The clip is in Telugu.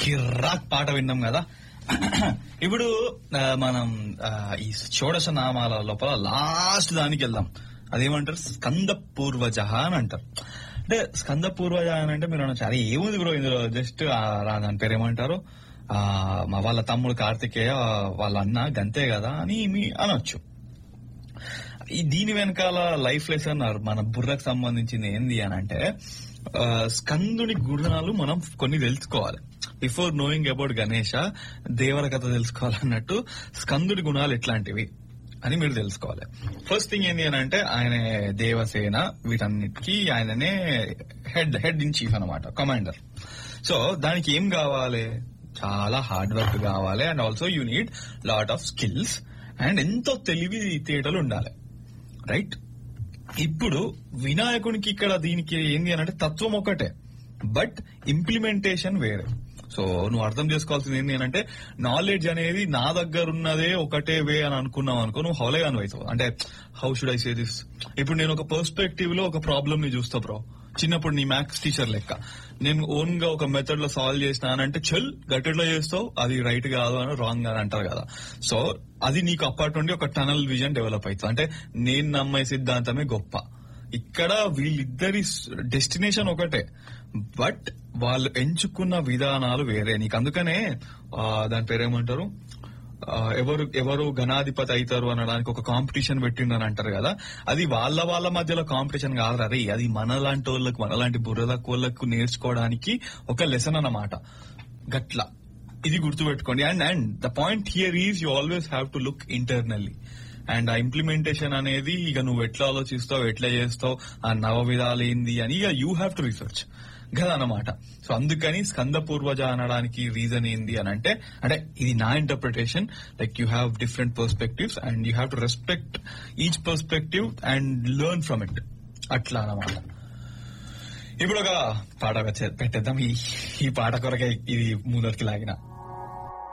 కిర్రాక్ పాట విన్నాం కదా ఇప్పుడు ఆ, మనం ఆ, ఈ షోడశ నామాల లోపల లాస్ట్ దానికి వెళ్దాం అదేమంటారు స్కంద పూర్వజ అని అంటారు అంటే స్కంద పూర్వజ అని అంటే మీరు అనొచ్చు అరే ఏముంది బ్రో ఇందులో జస్ట్ దాని పేరు ఏమంటారు ఆ మా వాళ్ళ తమ్ముడు కార్తికేయ వాళ్ళ అన్న గంతే కదా అని మీ అనొచ్చు ఈ దీని వెనకాల లైఫ్ లెసన్ మన బుర్రకు సంబంధించింది ఏంది అని అంటే ఆ, స్కందుని గుణాలు మనం కొన్ని తెలుసుకోవాలి బిఫోర్ నోయింగ్ అబౌట్ గణేష దేవర కథ తెలుసుకోవాలన్నట్టు స్కందుడి గుణాలు ఎట్లాంటివి అని మీరు తెలుసుకోవాలి ఫస్ట్ థింగ్ ఏంటి అని అంటే ఆయన దేవసేన వీటన్నిటికీ ఆయననే హెడ్ హెడ్ ఇన్ చీఫ్ అనమాట కమాండర్ సో దానికి ఏం కావాలి చాలా హార్డ్ వర్క్ కావాలి and also you need lot of skills and ఎంతో తెలివి తేటలు ఉండాలి రైట్ ఇప్పుడు వినాయకునికి ఇక్కడ దీనికి ఏంది అని అంటే తత్వం ఒకటే బట్ ఇంప్లిమెంటేషన్ వేరే సో నువ్వు అర్థం చేసుకోవాల్సింది ఏంటి అని అంటే నాలెడ్జ్ అనేది నా దగ్గర ఉన్నదే ఒకటే వే అని అనుకున్నావు అనుకో నువ్వు హౌలే అవుతావు అంటే how should I say this ఇప్పుడు నేను ఒక పర్స్పెక్టివ్ లో ఒక ప్రాబ్లమ్ ని చూస్తా బ్రో చిన్నప్పుడు నీ మ్యాథ్స్ టీచర్ లెక్క నేను ఓన్ గా ఒక మెథడ్ లో సాల్వ్ చేసినానంటే చెల్ గట్టెట్లో చేస్తావు అది రైట్ కాదు అని రాంగ్ అని అంటారు కదా సో అది నీకు అప్పటి నుండి ఒక టనల్ విజన్ డెవలప్ అవుతుంది అంటే నేను నమ్మే సిద్ధాంతమే గొప్ప ఇక్కడ వీళ్ళిద్దరి డెస్టినేషన్ ఒకటే బట్ వాళ్ళు ఎంచుకున్న విధానాలు వేరే నీకు అందుకనే ఆ, దాని పేరేమంటారు ఆ, ఎవరు ఎవరు గణాధిపతి అవుతారు అనడానికి ఒక కాంపిటీషన్ పెట్టిండని అంటారు కదా అది వాళ్ళ వాళ్ళ మధ్యలో కాంపిటీషన్ కాదు అరే అది మనలాంటి వాళ్ళకు మనలాంటి బుర్రల కోళ్ళకు నేర్చుకోవడానికి ఒక లెసన్ అన్నమాట గట్ల ఇది గుర్తుపెట్టుకోండి and and the point here is you always have to look internally and ah implementation అనేది ఇక నువ్వు ఎట్లా ఆలోచిస్తావు ఎట్లా చేస్తావు ఆ నవ విధాలు ఏంది అని ఇక యూ హ్యావ్ టు రీసెర్చ్ కదా అన్నమాట సో అందుకని స్కంద పూర్వజ అనడానికి రీజన్ ఏంది అని అంటే అంటే ఇది నా interpretation like you have different perspectives and you have to respect each perspective and learn from it అట్లా అన్నమాట ఇప్పుడు ఒక పాట వచ్చే- పెట్టేద్దాం ఈ ఈ పాట కొరకే ఇది ముందరికి లాగిన